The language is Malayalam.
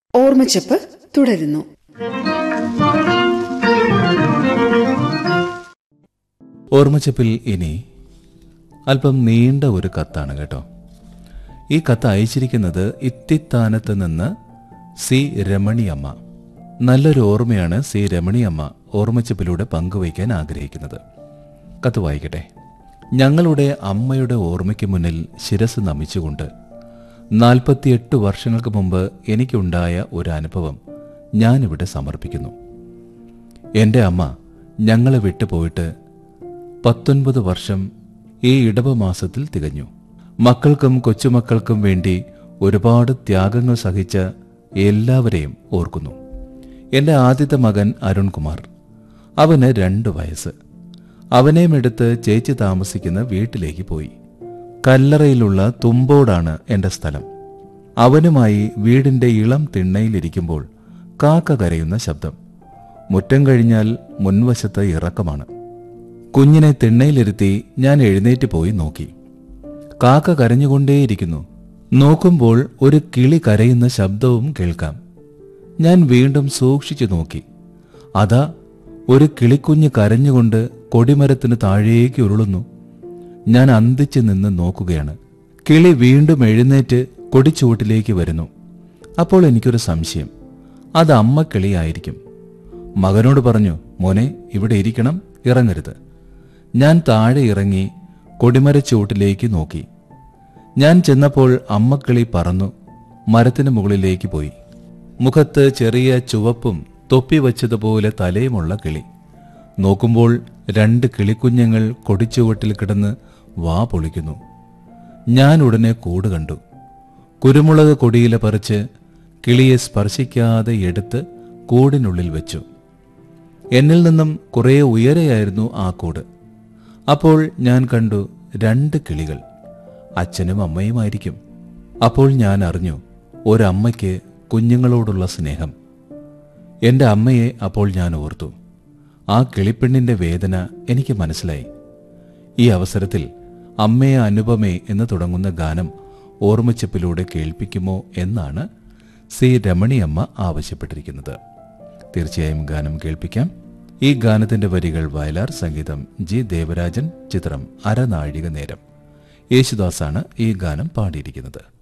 ഓർമ്മച്ചപ്പ് തുടരുന്നു ഓർമ്മച്ചപ്പിൽ ഇനി അല്പം നീണ്ട ഒരു കത്താണ് കേട്ടോ ഈ കത്ത് അയച്ചിരിക്കുന്നത് ഇത്തിത്താനത്ത് നിന്ന് സി രമണിയമ്മ നല്ലൊരു ഓർമ്മയാണ് സി രമണിയമ്മ ഓർമ്മച്ചപ്പിലൂടെ പങ്കുവയ്ക്കാൻ ആഗ്രഹിക്കുന്നത് കത്ത് വായിക്കട്ടെ ഞങ്ങളുടെ അമ്മയുടെ ഓർമ്മയ്ക്ക് മുന്നിൽ ശിരസ് നമിച്ചുകൊണ്ട് നാൽപ്പത്തിയെട്ട് വർഷങ്ങൾക്ക് മുമ്പ് എനിക്കുണ്ടായ ഒരു അനുഭവം ഞാനിവിടെ സമർപ്പിക്കുന്നു എൻ്റെ അമ്മ ഞങ്ങളെ വിട്ടുപോയിട്ട് പത്തൊൻപത് വർഷം ഈ ഇടവമാസത്തിൽ തികഞ്ഞു മക്കൾക്കും കൊച്ചുമക്കൾക്കും വേണ്ടി ഒരുപാട് ത്യാഗങ്ങൾ സഹിച്ച എല്ലാവരെയും ഓർക്കുന്നു എൻ്റെ ആദ്യത്തെ മകൻ അരുൺകുമാർ അവന് രണ്ട് വയസ്സ് അവനെയും എടുത്ത് ചേച്ചി താമസിക്കുന്ന വീട്ടിലേക്ക് പോയി കല്ലറയിലുള്ള തുമ്പോടാണ് എൻ്റെ സ്ഥലം അവനുമായി വീടിൻ്റെ ഇളം തിണ്ണയിലിരിക്കുമ്പോൾ കാക്ക കരയുന്ന ശബ്ദം മുറ്റം കഴിഞ്ഞാൽ മുൻവശത്ത് ഇറക്കമാണ് കുഞ്ഞിനെ തിണ്ണയിലിരുത്തി ഞാൻ എഴുന്നേറ്റ് പോയി നോക്കി കാക്ക കരഞ്ഞുകൊണ്ടേയിരിക്കുന്നു നോക്കുമ്പോൾ ഒരു കിളി കരയുന്ന ശബ്ദവും കേൾക്കാം ഞാൻ വീണ്ടും സൂക്ഷിച്ചു നോക്കി അതാ ഒരു കിളിക്കുഞ്ഞ് കരഞ്ഞുകൊണ്ട് കൊടിമരത്തിന് താഴേക്ക് ഉരുളുന്നു ഞാൻ അന്തിച്ചു നിന്ന് നോക്കുകയാണ് കിളി വീണ്ടും എഴുന്നേറ്റ് കൊടിച്ചുവട്ടിലേക്ക് വരുന്നു അപ്പോൾ എനിക്കൊരു സംശയം അത് അമ്മ കിളിയായിരിക്കും മകനോട് പറഞ്ഞു മോനെ ഇവിടെ ഇരിക്കണം ഇറങ്ങരുത് ഞാൻ താഴെ ഇറങ്ങി കൊടിമരച്ചുവട്ടിലേക്ക് നോക്കി ഞാൻ ചെന്നപ്പോൾ അമ്മക്കിളി പറന്നു മരത്തിന് മുകളിലേക്ക് പോയി മുഖത്ത് ചെറിയ ചുവപ്പും തൊപ്പി വച്ചതുപോലെ തലയുമുള്ള കിളി നോക്കുമ്പോൾ രണ്ട് കിളിക്കുഞ്ഞുങ്ങൾ കൊടിച്ചുവട്ടിൽ കിടന്ന് വാ പൊളിക്കുന്നു ഞാൻ ഉടനെ കൂട് കണ്ടു കുരുമുളക് കൊടിയില പറിച്ച് കിളിയെ സ്പർശിക്കാതെ എടുത്ത് കൂടിനുള്ളിൽ വെച്ചു എന്നിൽ നിന്നും കുറേ ഉയരെയായിരുന്നു ആ കൂട് അപ്പോൾ ഞാൻ കണ്ടു രണ്ട് കിളികൾ അച്ഛനും അമ്മയുമായിരിക്കും അപ്പോൾ ഞാൻ അറിഞ്ഞു ഒരമ്മയ്ക്ക് കുഞ്ഞുങ്ങളോടുള്ള സ്നേഹം എൻ്റെ അമ്മയെ അപ്പോൾ ഞാൻ ഓർത്തു ആ കിളിപ്പെണ്ണിൻ്റെ വേദന എനിക്ക് മനസ്സിലായി ഈ അവസരത്തിൽ അമ്മയെ അനുപമേ എന്ന് തുടങ്ങുന്ന ഗാനം ഓർമ്മച്ചപ്പിലൂടെ കേൾപ്പിക്കുമോ എന്നാണ് സി രമണിയമ്മ ആവശ്യപ്പെട്ടിരിക്കുന്നത് തീർച്ചയായും ഗാനം കേൾപ്പിക്കാം ഈ ഗാനത്തിന്റെ വരികൾ വയലാർ സംഗീതം ജി ദേവരാജൻ ചിത്രം അരനാഴിക നേരം യേശുദാസാണ് ഈ ഗാനം പാടിയിരിക്കുന്നത്